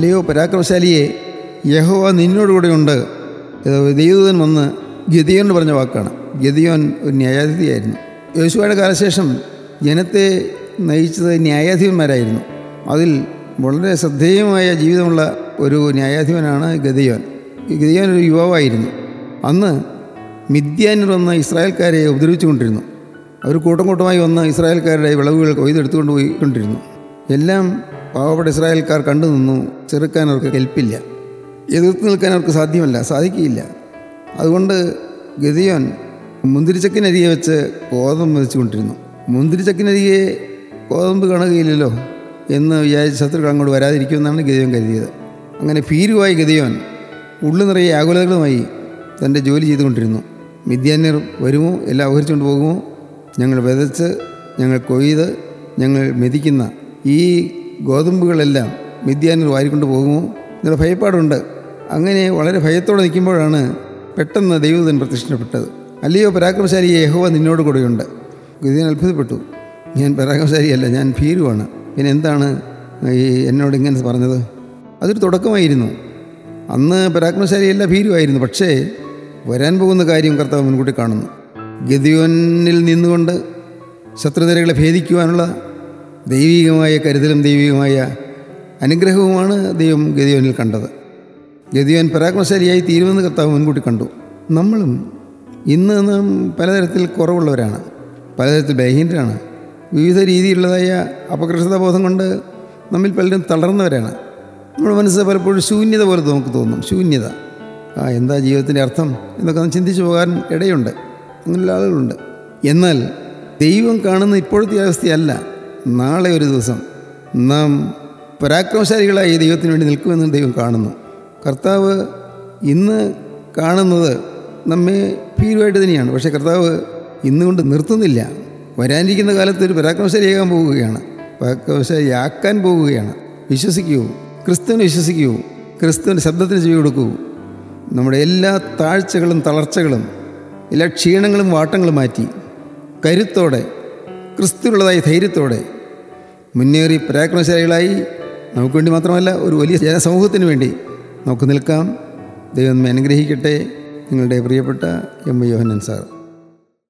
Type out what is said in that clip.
അല്ലയോ പരാക്രമശാലിയെ യഹോവ നിന്നോടുകൂടെയുണ്ട് ഇത് ദൈവദൂതൻ വന്ന് ഗതിയോൻ പറഞ്ഞ വാക്കാണ് ഗതിയോൻ ഒരു ന്യായാധിപതിയായിരുന്നു യോശുവയുടെ കാലശേഷം ജനത്തെ നയിച്ചത് ന്യായാധിപന്മാരായിരുന്നു അതിൽ വളരെ ശ്രദ്ധേയമായ ജീവിതമുള്ള ഒരു ന്യായാധിപനാണ് ഗതിയോൻ ഈ ഗതിയോൻ ഒരു യുവാവായിരുന്നു അന്ന് മിഥ്യാനിർ വന്ന് ഇസ്രായേൽക്കാരെ ഉപദ്രവിച്ചുകൊണ്ടിരുന്നു അവർ കൂട്ടം കൂട്ടമായി വന്ന് ഇസ്രായേൽക്കാരുടെ വിളവുകൾ കൊയ്തെടുത്തുകൊണ്ട് പോയിക്കൊണ്ടിരുന്നു എല്ലാം പാവപ്പെട്ട ഇസ്രായേൽക്കാർ കണ്ടു നിന്നു ചെറുക്കാൻ അവർക്ക് കെൽപ്പില്ല എതിർത്ത് നിൽക്കാൻ അവർക്ക് സാധ്യമല്ല സാധിക്കുകയില്ല അതുകൊണ്ട് ഗതിയോൻ മുന്തിരിച്ചക്കിനരികെ വെച്ച് ഗോതമ്പ് വെച്ചുകൊണ്ടിരുന്നു മുന്തിരിച്ചക്കിനരികെ ഗോതമ്പ് കാണുകയില്ലല്ലോ എന്ന് വിചാരിച്ച് ശത്രുക്കൾ അങ്ങോട്ട് വരാതിരിക്കുമെന്നാണ് ഗതിയോൻ കരുതിയത് അങ്ങനെ ഭീരുവായി ഗതിയോൻ ഉള്ളു നിറയെ ആകുലതകളുമായി തൻ്റെ ജോലി ചെയ്തുകൊണ്ടിരുന്നു മിഥ്യാന്യർ വരുമോ എല്ലാം അപഹരിച്ചുകൊണ്ട് പോകുമോ ഞങ്ങൾ വിതച്ച് ഞങ്ങൾ കൊയ്ത് ഞങ്ങൾ മെതിക്കുന്ന ഈ ഗോതമ്പുകളെല്ലാം മിഥ്യാന്യർ വാരിക്കൊണ്ട് പോകുമോ എന്നുള്ള ഭയപ്പാടുണ്ട് അങ്ങനെ വളരെ ഭയത്തോടെ നിൽക്കുമ്പോഴാണ് പെട്ടെന്ന് ദൈവദൻ പ്രത്യക്ഷപ്പെട്ടത് അല്ലയോ പരാക്രമശാലി യഹോവ നിന്നോട് കൂടെയുണ്ട് ഗതിയൻ അത്ഭുതപ്പെട്ടു ഞാൻ പരാക്രമശാലിയല്ല ഞാൻ ഭീരുവാണ് പിന്നെ എന്താണ് ഈ എന്നോട് ഇങ്ങനെ പറഞ്ഞത് അതൊരു തുടക്കമായിരുന്നു അന്ന് പരാക്രമശാലിയല്ല ഭീരുവായിരുന്നു പക്ഷേ വരാൻ പോകുന്ന കാര്യം കർത്താവ് മുൻകൂട്ടി കാണുന്നു ഗതിയോനിൽ നിന്നുകൊണ്ട് ശത്രുനിരകളെ ഭേദിക്കുവാനുള്ള ദൈവികമായ കരുതലും ദൈവികമായ അനുഗ്രഹവുമാണ് ദൈവം ഗതിയോനിൽ കണ്ടത് ഗതിയോൻ പരാക്രമശാലിയായി തീരുമെന്ന് കർത്താവ് മുൻകൂട്ടി കണ്ടു നമ്മളും ഇന്ന് നാം പലതരത്തിൽ കുറവുള്ളവരാണ് പലതരത്തിൽ ബലഹീനരാണ് വിവിധ രീതിയിലുള്ളതായ അപകർഷതാബോധം കൊണ്ട് നമ്മിൽ പലരും തളർന്നവരാണ് നമ്മുടെ മനസ്സ് പലപ്പോഴും ശൂന്യത പോലെ നമുക്ക് തോന്നും ശൂന്യത ആ എന്താ ജീവിതത്തിൻ്റെ അർത്ഥം എന്നൊക്കെ നാം ചിന്തിച്ചു പോകാൻ ഇടയുണ്ട് അങ്ങനെയുള്ള ആളുകളുണ്ട് എന്നാൽ ദൈവം കാണുന്ന ഇപ്പോഴത്തെ അവസ്ഥയല്ല നാളെ ഒരു ദിവസം നാം പരാക്രമശാലികളായി ദൈവത്തിന് വേണ്ടി നിൽക്കുമെന്ന് ദൈവം കാണുന്നു കർത്താവ് ഇന്ന് കാണുന്നത് നമ്മെ ഭീരുവായിട്ട് തന്നെയാണ് പക്ഷേ കർത്താവ് ഇന്നുകൊണ്ട് നിർത്തുന്നില്ല വരാനിരിക്കുന്ന കാലത്ത് ഒരു പരാക്രമശാലിയാകാൻ പോവുകയാണ് പരാക്രമശാലിയാക്കാൻ പോവുകയാണ് വിശ്വസിക്കൂ ക്രിസ്തുവിനെ വിശ്വസിക്കൂ ക്രിസ്തുവിൻ്റെ ശബ്ദത്തിന് ചെവി കൊടുക്കൂ നമ്മുടെ എല്ലാ താഴ്ചകളും തളർച്ചകളും എല്ലാ ക്ഷീണങ്ങളും വാട്ടങ്ങളും മാറ്റി കരുത്തോടെ ക്രിസ്തുവുള്ളതായ ധൈര്യത്തോടെ മുന്നേറി പരാക്രമശാലികളായി നമുക്ക് വേണ്ടി മാത്രമല്ല ഒരു വലിയ ജനസമൂഹത്തിന് വേണ്ടി നമുക്ക് നിൽക്കാം ദൈവം നമ്മെ അനുഗ്രഹിക്കട്ടെ നിങ്ങളുടെ പ്രിയപ്പെട്ട എം യോഹനൻ സാർ